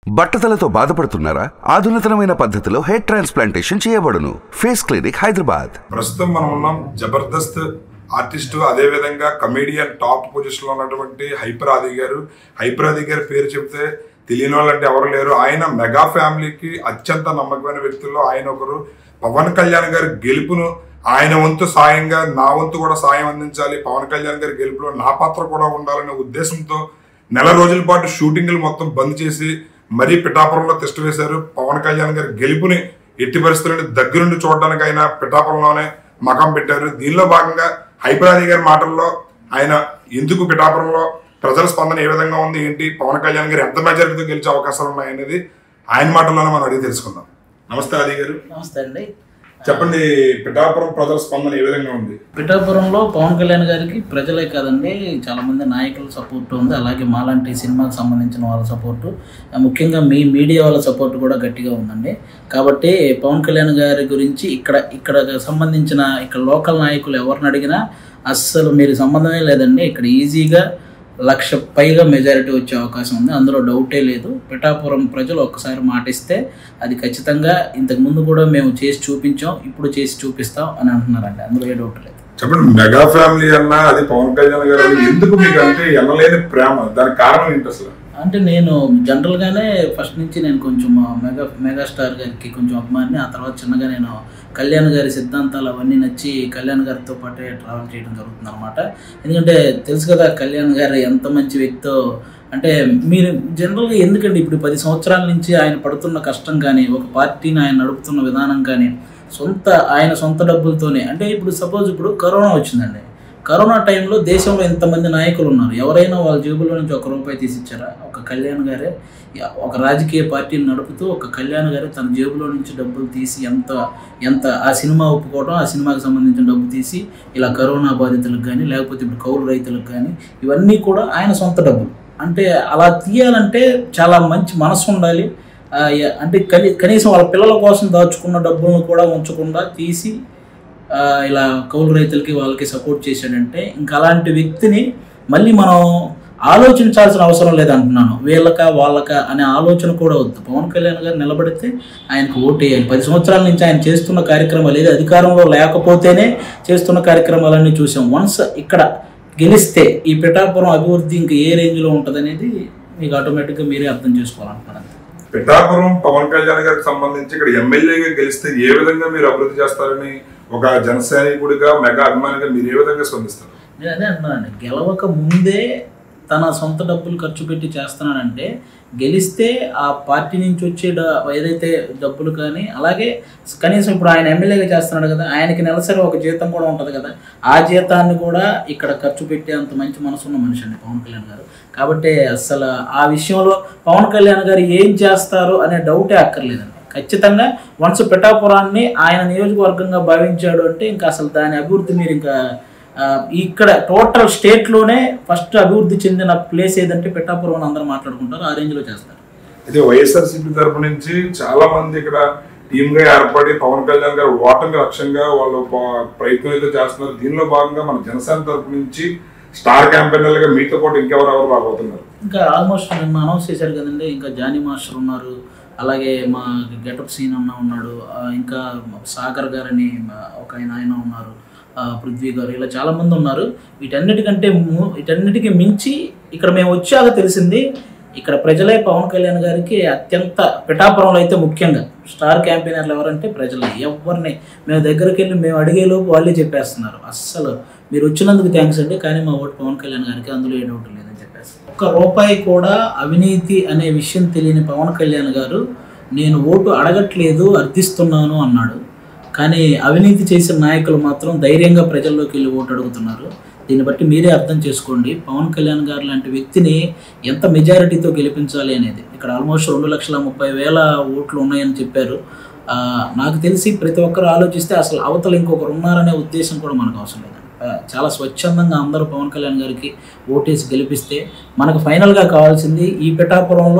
బట్టతలతో బాధపడుతున్నారా ఆధునితనమైన పద్ధతిలో హెయిర్ ట్రాన్స్ప్లాంటేషన్ చేయబడును ఫేస్ క్లినిక్ హైదరాబాద్ ప్రస్తుతం మనం ఉన్నాం జబర్దస్త్ ఆర్టిస్ట్ అదే విధంగా కమేడియన్ టాప్ పొజిషన్ లో ఉన్నటువంటి హైపర్ ఆది గారు హైపర్ ఆది గారి పేరు చెప్తే తెలియని వాళ్ళంటే ఎవరు లేరు ఆయన మెగా ఫ్యామిలీకి అత్యంత నమ్మకమైన వ్యక్తుల్లో ఆయన ఒకరు పవన్ కళ్యాణ్ గారి గెలుపును ఆయన వంతు సాయంగా నా వంతు కూడా సాయం అందించాలి పవన్ కళ్యాణ్ గారి గెలుపులో నా పాత్ర కూడా ఉండాలనే ఉద్దేశంతో నెల రోజుల పాటు షూటింగ్లు మొత్తం బంద్ చేసి మరీ పిఠాపురంలో టెస్ట్ వేశారు పవన్ కళ్యాణ్ గారి గెలుపుని ఎట్టి పరిస్థితులను దగ్గరుండి చూడడానికి ఆయన పిఠాపురంలోనే మకం పెట్టారు దీనిలో భాగంగా హైపరాది గారి మాటల్లో ఆయన ఎందుకు పిఠాపురంలో ప్రజల స్పందన ఏ విధంగా ఉంది ఏంటి పవన్ కళ్యాణ్ గారు ఎంత మెజారిటీతో గెలిచే అవకాశాలు ఉన్నాయనేది ఆయన మాటల్లోనే మనం అడిగి తెలుసుకుందాం నమస్తే ఆది గారు నమస్తే అండి చెప్పండి పిఠాపురం ప్రజల స్పందన ఏ విధంగా ఉంది పిఠాపురంలో పవన్ కళ్యాణ్ గారికి ప్రజలే కాదండి చాలా మంది నాయకుల సపోర్ట్ ఉంది అలాగే మాలాంటి సినిమాకి సంబంధించిన వాళ్ళ సపోర్టు ముఖ్యంగా మీ మీడియా వాళ్ళ సపోర్ట్ కూడా గట్టిగా ఉందండి కాబట్టి పవన్ కళ్యాణ్ గారి గురించి ఇక్కడ ఇక్కడ సంబంధించిన ఇక్కడ లోకల్ నాయకులు ఎవరిని అడిగినా అస్సలు మీరు సంబంధమే లేదండి ఇక్కడ ఈజీగా లక్ష పైగా మెజారిటీ వచ్చే అవకాశం ఉంది అందులో డౌటే లేదు పిఠాపురం ప్రజలు ఒక్కసారి మాటిస్తే అది ఖచ్చితంగా ఇంతకు ముందు కూడా మేము చేసి చూపించాం ఇప్పుడు చేసి చూపిస్తాం అని అంటున్నారండి అందులో ఏ డౌట్ లేదు చెప్పండి మెగా ఫ్యామిలీ అన్నా అది పవన్ కళ్యాణ్ గారు అని ఎందుకు మీకు అంటే ఎనలేని ప్రేమ దానికి కారణం ఏంటి అసలు అంటే నేను జనరల్గానే ఫస్ట్ నుంచి నేను కొంచెం ఆ మెగా మెగాస్టార్ గారికి కొంచెం అభిమాని ఆ తర్వాత చిన్నగా నేను కళ్యాణ్ గారి సిద్ధాంతాలు అవన్నీ నచ్చి కళ్యాణ్ గారితో పాటే ట్రావెల్ చేయడం జరుగుతుంది అనమాట ఎందుకంటే తెలుసు కదా కళ్యాణ్ గారు ఎంత మంచి వ్యక్తో అంటే మీరు జనరల్గా ఎందుకంటే ఇప్పుడు పది సంవత్సరాల నుంచి ఆయన పడుతున్న కష్టం కానీ ఒక పార్టీని ఆయన నడుపుతున్న విధానం కానీ సొంత ఆయన సొంత డబ్బులతోనే అంటే ఇప్పుడు సపోజ్ ఇప్పుడు కరోనా వచ్చిందండి కరోనా టైంలో దేశంలో ఎంతమంది నాయకులు ఉన్నారు ఎవరైనా వాళ్ళ జేబులో నుంచి ఒక రూపాయి తీసిచ్చారా ఒక కళ్యాణ్ గారే ఒక రాజకీయ పార్టీని నడుపుతూ ఒక కళ్యాణ్ గారే తన జేబులో నుంచి డబ్బులు తీసి ఎంత ఎంత ఆ సినిమా ఒప్పుకోవడం ఆ సినిమాకి సంబంధించిన డబ్బు తీసి ఇలా కరోనా బాధితులకు కానీ లేకపోతే ఇప్పుడు కౌలు రైతులకు కానీ ఇవన్నీ కూడా ఆయన సొంత డబ్బులు అంటే అలా తీయాలంటే చాలా మంచి మనసు ఉండాలి ఆ, ఎ- అంటే కని కనీసం వాళ్ళ పిల్లల కోసం దాచుకున్న డబ్బులను కూడా ఉంచకుండా తీసి ఆ, ఇలా కౌలు రైతులకి వాళ్ళకి సపోర్ట్ చేశాడంటే ఇంకా అలాంటి వ్యక్తిని మళ్ళీ మనం ఆలోచించాల్సిన అవసరం లేదంటున్నాను వీళ్ళక వాళ్ళక అనే ఆలోచన కూడా వద్దు పవన్ కళ్యాణ్ గారు నిలబడితే ఆయనకు ఓటు వేయాలి పది సంవత్సరాల నుంచి ఆయన చేస్తున్న కార్యక్రమాలు ఏది అధికారంలో లేకపోతేనే చేస్తున్న కార్యక్రమాలన్నీ చూసాం వన్స్ ఇక్కడ గెలిస్తే ఈ పిఠాపురం అభివృద్ధి ఇంకా ఏ రేంజ్లో ఉంటుంది అనేది మీకు ఆటోమేటిక్గా మీరే అర్థం చేసుకోవాలనుకున్నాను పిఠాపురం పవన్ కళ్యాణ్ గారికి సంబంధించి ఇక్కడ ఎమ్మెల్యేగా గెలిస్తే ఏ విధంగా మీరు అభివృద్ధి చేస్తారని ఒక జన సైనికుడిగా మెగా అభిమానిగా మీరు ఏ విధంగా స్పందిస్తారు నేను అదే అంటున్నానండి గెలవక ముందే తన సొంత డబ్బులు ఖర్చు పెట్టి చేస్తున్నాడంటే గెలిస్తే ఆ పార్టీ నుంచి వచ్చే డ- ఏదైతే డబ్బులు కానీ అలాగే కనీసం ఇప్పుడు ఆయన ఎమ్మెల్యేగా చేస్తున్నాడు కదా ఆయనకి నెలసరి ఒక జీతం కూడా ఉంటుంది కదా ఆ జీతాన్ని కూడా ఇక్కడ ఖర్చు పెట్టే అంత మంచి మనసున్న మనిషి అండి పవన్ కళ్యాణ్ గారు కాబట్టి అసలు ఆ విషయంలో పవన్ కళ్యాణ్ గారు ఏం చేస్తారు అనే డౌటే అక్కర్లేదండి ఖచ్చితంగా వన్స్ పిఠాపురాన్ని ఆయన నియోజకవర్గంగా భావించాడు అంటే ఇంకా అసలు దాని అభివృద్ధి మీరు ఇంకా ఆ, ఇక్కడ టోటల్ స్టేట్లోనే ఫస్ట్ అభివృద్ధి చెందిన ప్లేస్ ఏదంటే పిఠాపురం అని అందరూ మాట్లాడుకుంటారు ఆ రేంజ్లో చేస్తారు అయితే వైఎస్ఆర్సీపీ తరపు నుంచి చాలా మంది ఇక్కడ టీమ్ గా ఏర్పడి పవన్ కళ్యాణ్ గారు ఓటమి లక్ష్యంగా వాళ్ళు ప- ప్రయత్నం అయితే చేస్తున్నారు దీనిలో భాగంగా మన జనసేన తరపు నుంచి స్టార్ క్యాంపెయినర్లుగా మీతో పాటు ఇంకెవరెవరు రాబోతున్నారు ఇంకా ఆల్మోస్ట్ నిన్న అనౌన్స్ చేశారు కదండి ఇంకా జానీ మాస్టర్ ఉన్నారు అలాగే మా గెటప్ సీన్ అన్న ఉన్నాడు ఆ, ఇంకా సాగర్ గారని మా- ఒక ఆయన ఆయన ఉన్నారు ఆ, పృథ్వీ గారు ఇలా చాలా మంది ఉన్నారు వీటన్నిటికంటే ము- వీటన్నిటికీ మించి ఇక్కడ మేము వచ్చాక తెలిసింది ఇక్కడ ప్రజలే పవన్ కళ్యాణ్ గారికి అత్యంత పిఠాపురంలో అయితే ముఖ్యంగా స్టార్ క్యాంపెయినర్లు ఎవరంటే ప్రజలే ఎవరిని మేము దగ్గరికి వెళ్ళి మేము అడిగేలోపు వాళ్ళే చెప్పేస్తున్నారు అస్సలు మీరు వచ్చినందుకు థ్యాంక్స్ అండి కానీ మా ఓటు పవన్ కళ్యాణ్ గారికి అందులో ఏ డౌట్ లేదని చెప్పేసి ఒక్క రూపాయి కూడా అవినీతి అనే విషయం తెలియని పవన్ కళ్యాణ్ గారు నేను ఓటు అడగట్లేదు అర్థిస్తున్నాను అన్నాడు కానీ అవినీతి చేసిన నాయకులు మాత్రం ధైర్యంగా ప్రజల్లోకి వెళ్ళి ఓటు అడుగుతున్నారు దీన్ని బట్టి మీరే అర్థం చేసుకోండి పవన్ కళ్యాణ్ గారు లాంటి వ్యక్తిని ఎంత మెజారిటీతో గెలిపించాలి అనేది ఇక్కడ ఆల్మోస్ట్ రెండు లక్షల ముప్పై వేల ఓట్లు ఉన్నాయని చెప్పారు ఆ, నాకు తెలిసి ప్రతి ఒక్కరు ఆలోచిస్తే అసలు అవతల ఇంకొకరు ఉన్నారనే ఉద్దేశం కూడా మనకు అవసరం లేదండి ఆ, చాలా స్వచ్ఛందంగా అందరూ పవన్ కళ్యాణ్ గారికి ఓటేసి గెలిపిస్తే మనకు ఫైనల్గా కావాల్సింది ఈ పిఠాపురంలో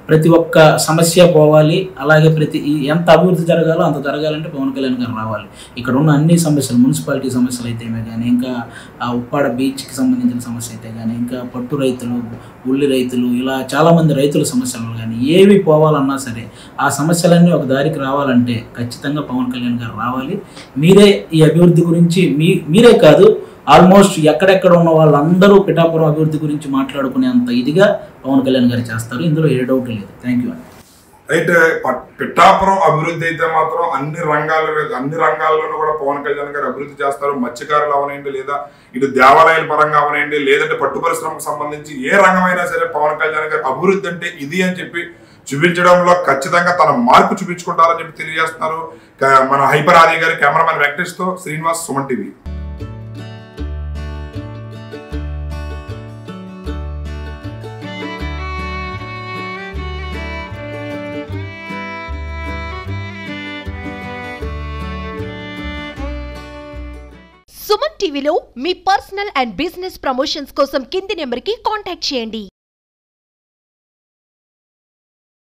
ప్రతి ఒక్క సమస్య పోవాలి అలాగే ప్రతి ఈ ఎంత అభివృద్ధి జరగాలో అంత జరగాలంటే పవన్ కళ్యాణ్ గారు రావాలి ఇక్కడ ఉన్న అన్ని సమస్యలు మున్సిపాలిటీ సమస్యలు అయితేమే కానీ ఇంకా ఆ ఉప్పాడ బీచ్కి సంబంధించిన సమస్య అయితే కానీ ఇంకా పట్టు రైతులు ఉల్లి రైతులు ఇలా చాలామంది రైతుల సమస్యలు కానీ ఏవి పోవాలన్నా సరే ఆ సమస్యలన్నీ ఒక దారికి రావాలంటే ఖచ్చితంగా పవన్ కళ్యాణ్ గారు రావాలి మీరే ఈ అభివృద్ధి గురించి మీ మీరే కాదు ఆల్మోస్ట్ ఎక్కడెక్కడ ఉన్న వాళ్ళందరూ పిఠాపురం అభివృద్ధి గురించి మాట్లాడుకునేంత ఇదిగా పవన్ కళ్యాణ్ గారు చేస్తారు ఇందులో ఏ డౌట్ లేదు థ్యాంక్ యూ అండి అయితే ప- పిఠాపురం అభివృద్ధి అయితే మాత్రం అన్ని రంగాల అన్ని రంగాల్లోనూ కూడా పవన్ కళ్యాణ్ గారు అభివృద్ధి చేస్తారు మత్స్యకారులు అవనండి లేదా ఇటు దేవాలయాల పరంగా అవనండి లేదంటే పట్టు పరిశ్రమకు సంబంధించి ఏ రంగమైనా సరే పవన్ కళ్యాణ్ గారు అభివృద్ధి అంటే ఇది అని చెప్పి చూపించడంలో ఖచ్చితంగా తన మార్పు చూపించుకుంటారని చెప్పి తెలియజేస్తున్నారు క- మన హైపర్ ఆది గారి కెమెరామెన్ వెంకటేష్ తో శ్రీనివాస్ సుమన్ టీవీ సుమన్ టీవీలో మీ పర్సనల్ అండ్ బిజినెస్ ప్రమోషన్స్ కోసం కింది నెంబర్కి కాంటాక్ట్ చేయండి